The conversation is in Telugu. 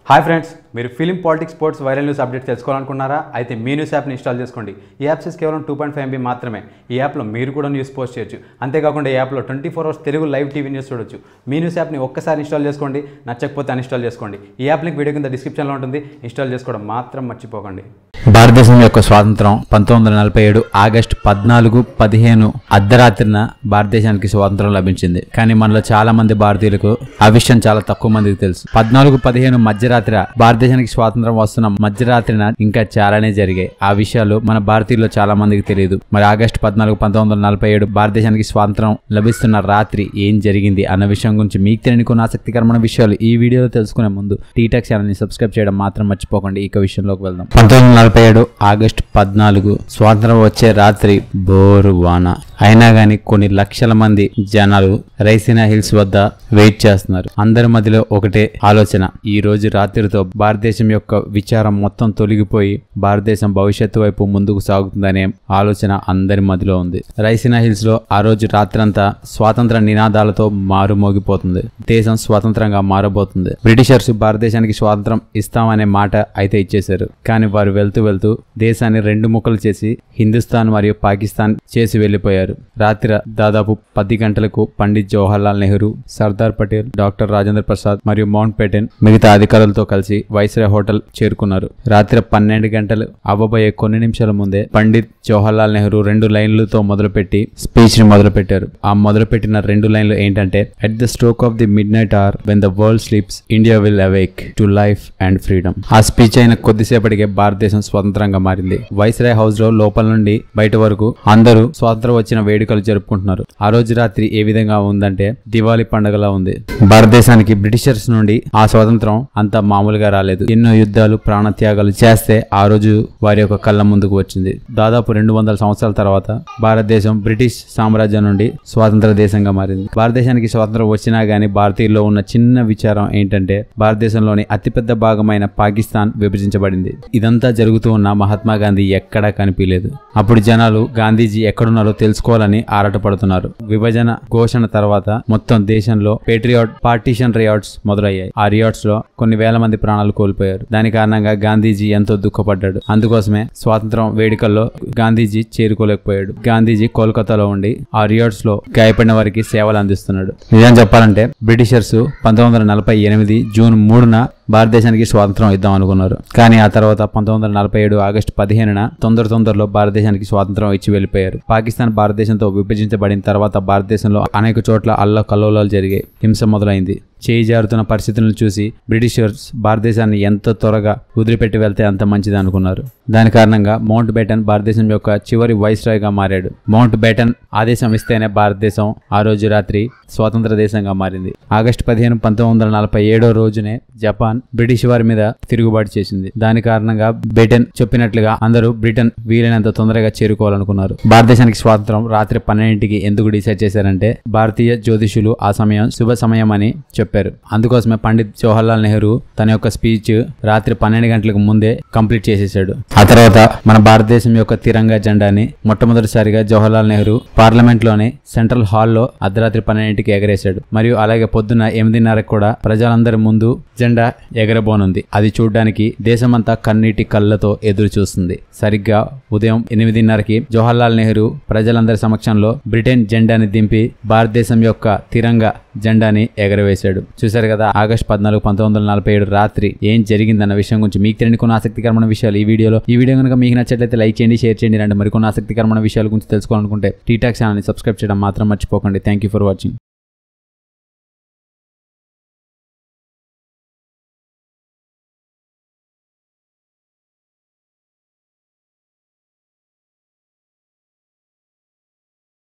హాయ్ ఫ్రెండ్స్ మీరు film politics sports viral news update తెలుసుకోవాలనుకున్నారా అయితే మీ న్యూస్ యాప్ని ఇన్స్టాల్ చేసుకోండి ఈ యాప్ సైజ్ కేవలం టూ పాయింట్ ఫైవ్ ఎంబీ మాత్రమే ఈ యాప్లో మీరు కూడా న్యూస్ పోస్ట్ చేయొచ్చు అంతేకాకుండా ఈ యాప్లో twenty four hours Telugu live TV news చూడొచ్చు మీ న్యూస్ యాప్ని ఒక్కసారి ఇన్స్టాల్ చేసుకోండి నచ్చకపోతే అన్ఇన్స్టాల్ చేసుకోండి ఈ యాప్ లింక్ వీడియో కింద డిస్క్రిప్షన్లో ఉంటుంది ఇన్స్టాల్ చేసుకోవడం మాత్రం మర్చిపోకండి భారతదేశం యొక్క స్వాతంత్రం పంతొమ్మిది వందల నలభై ఏడు ఆగస్టు పద్నాలుగు పదిహేను అర్ధరాత్రిన భారతదేశానికి స్వాతంత్రం లభించింది కానీ మనలో చాలా మంది భారతీయులకు ఆ విషయం చాలా తక్కువ మందికి తెలుసు పద్నాలుగు పదిహేను మధ్యరాత్రి భారతదేశానికి స్వాతంత్రం వస్తున్న మధ్యరాత్రిన ఇంకా చాలానే జరిగాయి ఆ విషయాలు మన భారతీయుల్లో చాలా మందికి తెలియదు మరి ఆగస్టు పద్నాలుగు పంతొమ్మిది వందల నలభై ఏడు భారతదేశానికి స్వాతంత్రం లభిస్తున్న రాత్రి ఏం జరిగింది అన్న విషయం గురించి మీకు తెలియని కొన్ని ఆసక్తికరమైన విషయాలు ఈ వీడియోలో తెలుసుకునే ముందు టీటాక్ ఛానల్ ని సబ్స్క్రైబ్ చేయడం మాత్రం మర్చిపోకండి ఇక విషయంలోకి వెళ్దాం పంతొమ్మిది వందల నలభై ఏడు ఆగస్టు పద్నాలుగు స్వాతంత్రం వచ్చే రాత్రి బోరు వాన అయినా గాని కొన్ని లక్షల మంది జనాలు రైసినా హిల్స్ వద్ద వెయిట్ చేస్తున్నారు అందరి మధ్యలో ఒకటే ఆలోచన ఈ రోజు రాత్రితో భారతదేశం యొక్క విచారం మొత్తం తొలగిపోయి భారతదేశం భవిష్యత్తు వైపు ముందుకు సాగుతుందనే ఆలోచన అందరి మధ్యలో ఉంది రైసినా హిల్స్ లో ఆ రోజు రాత్రంతా స్వాతంత్ర నినాదాలతో మారుమోగిపోతుంది దేశం స్వతంత్రంగా మారబోతుంది బ్రిటిషర్స్ భారతదేశానికి స్వాతంత్రం ఇస్తామనే మాట అయితే ఇచ్చేశారు కానీ వారు వెళ్తూ వెళ్తూ దేశాన్ని రెండు ముక్కలు చేసి హిందుస్థాన్ మరియు పాకిస్తాన్ చేసి వెళ్లిపోయారు రాత్రి దాదాపు పది గంటలకు పండిత్ జవహర్లాల్ నెహ్రూ సర్దార్ పటేల్ డాక్టర్ రాజేంద్ర ప్రసాద్ మరియు మౌంట్ పేటెన్ మిగతా అధికారులతో కలిసి వైస్రాయ్ హోటల్ చేరుకున్నారు రాత్రి పన్నెండు గంటలు అవ్వబోయే కొన్ని నిమిషాల ముందే పండిత్ జవహర్లాల్ నెహ్రూ రెండు లైన్లతో మొదలుపెట్టి స్పీచ్ ని మొదలుపెట్టారు ఆ మొదలుపెట్టిన రెండు లైన్లు ఏంటంటే at the stroke of the midnight or when the world sleeps India will awake to life and freedom ఆ స్పీచ్ అయిన కొద్దిసేపటికే భారతదేశం స్వతంత్రంగా మారింది వైస్రాయ్ హౌస్ లో లోపల నుండి బయట వరకు అందరూ స్వాతంత్రం వచ్చిన వేడుకలు జరుపుకుంటున్నారు ఆ రోజు రాత్రి ఏ విధంగా ఉందంటే దివాళీ పండుగలా ఉంది భారతదేశానికి బ్రిటిషర్స్ నుండి ఆ స్వాతంత్రం అంత మామూలుగా రాలేదు ఎన్నో యుద్ధాలు ప్రాణత్యాగాలు చేస్తే ఆ రోజు వారి యొక్క కళ్ళ ముందుకు వచ్చింది దాదాపు రెండు వందల సంవత్సరాల తర్వాత భారతదేశం బ్రిటిష్ సామ్రాజ్యం నుండి స్వాతంత్ర దేశంగా మారింది భారతదేశానికి స్వాతంత్రం వచ్చినా గానీ భారతీయుల్లో ఉన్న చిన్న విచారం ఏంటంటే భారతదేశంలోని అతిపెద్ద భాగమైన పాకిస్తాన్ విభజించబడింది ఇదంతా జరుగుతూ ఉన్న మహాత్మా గాంధీ ఎక్కడా కనిపించలేదు అప్పుడు జనాలు గాంధీజీ ఎక్కడున్నారో తెలుసుకోవాలని ఆరాటపడుతున్నారు విభజన ఘోషణ తర్వాత మొత్తం దేశంలో పేట్రియాట్ పార్టీషన్ రియాట్స్ మొదలయ్యాయి ఆ రియాట్స్ లో కొన్ని వేల మంది ప్రాణాలు కోల్పోయారు దాని కారణంగా గాంధీజీ ఎంతో దుఃఖపడ్డాడు అందుకోసమే స్వాతంత్రం వేడుకల్లో గాంధీజీ చేరుకోలేకపోయాడు గాంధీజీ కోల్కతాలో ఉండి ఆ రియాట్స్ లో గాయపడిన వారికి సేవలు అందిస్తున్నాడు నిజం చెప్పాలంటే బ్రిటిషర్స్ పంతొమ్మిది వందల నలభై ఎనిమిది జూన్ మూడున భారతదేశానికి స్వాతంత్రం ఇద్దాం అనుకున్నారు కానీ ఆ తర్వాత పంతొమ్మిది వందల నలభై ఏడు ఆగస్టు పదిహేనున తొందర తొందరలో భారతదేశానికి స్వాతంత్రం ఇచ్చి వెళ్ళిపోయారు పాకిస్తాన్ భారతదేశంతో విభజించబడిన తర్వాత భారతదేశంలో అనేక చోట్ల అల్ల కల్లోలాలు జరిగాయి హింస మొదలైంది చేయి జారుతున్న పరిస్థితులను చూసి బ్రిటిషర్స్ భారతదేశాన్ని ఎంత త్వరగా వదిలిపెట్టి వెళ్తే అంత మంచిది అనుకున్నారు దాని కారణంగా మౌంట్ బేటన్ భారతదేశం యొక్క చివరి వైస్రాయ్గా మారాడు మౌంట్ బేటన్ ఆదేశం ఇస్తేనే భారతదేశం ఆ రోజు రాత్రి స్వతంత్ర దేశంగా మారింది ఆగస్టు పదిహేను పంతొమ్మిది వందల నలభై ఏడో రోజునే జపాన్ బ్రిటిష్ వారి మీద తిరుగుబాటు చేసింది దాని కారణంగా బ్రిటన్ చెప్పినట్లుగా అందరూ బ్రిటన్ వీలైనంత తొందరగా చేరుకోవాలనుకున్నారు భారతదేశానికి స్వాతంత్రం రాత్రి పన్నెండింటికి ఎందుకు డిసైడ్ చేశారంటే భారతీయ జ్యోతిషులు ఆ సమయం శుభ సమయం అని చెప్పారు అందుకోసమే పండిత్ జవహర్లాల్ నెహ్రూ తన యొక్క స్పీచ్ రాత్రి పన్నెండు గంటలకు ముందే కంప్లీట్ చేసేసాడు ఆ తర్వాత మన భారతదేశం యొక్క తిరంగా జెండాని మొట్టమొదటిసారిగా జవహర్లాల్ నెహ్రూ పార్లమెంట్ లోని సెంట్రల్ హాల్లో అర్ధరాత్రి పన్నెండింటికి ఎగరేశాడు మరియు అలాగే పొద్దున్న ఎనిమిదిన్నరకు కూడా ప్రజలందరి ముందు జెండా ఎగరబోనుంది అది చూడడానికి దేశమంతా కన్నీటి కళ్ళతో ఎదురు చూస్తుంది సరిగ్గా ఉదయం ఎనిమిదిన్నరకి జవహర్లాల్ నెహ్రూ ప్రజలందరి సమక్షంలో బ్రిటన్ జెండాని దింపి భారతదేశం యొక్క తిరంగా జెండాని ఎగరవేశాడు చూశారు కదా ఆగస్ట్ పద్నాలుగు పంతొమ్మిది వందల నలభై ఏడు రాత్రి ఏం జరిగిందన్న విషయం గురించి మీకు తెలియని కొన్ని ఆసక్తికరమైన విషయాలు ఈ వీడియోలో ఈ వీడియో కనుక మీకు నచ్చట్లయితే లైక్ చేయండి షేర్ చేయండి అంటే మరికొన్ని ఆసక్తికరమైన విషయాల గురించి తెలుసుకోవాలనుకుంటే టీటాక్ ఛానల్ని సబ్స్క్రైబ్ చేయడం మాత్రం మర్చిపోకండి థ్యాంక్ యూ ఫర్ వాచింగ్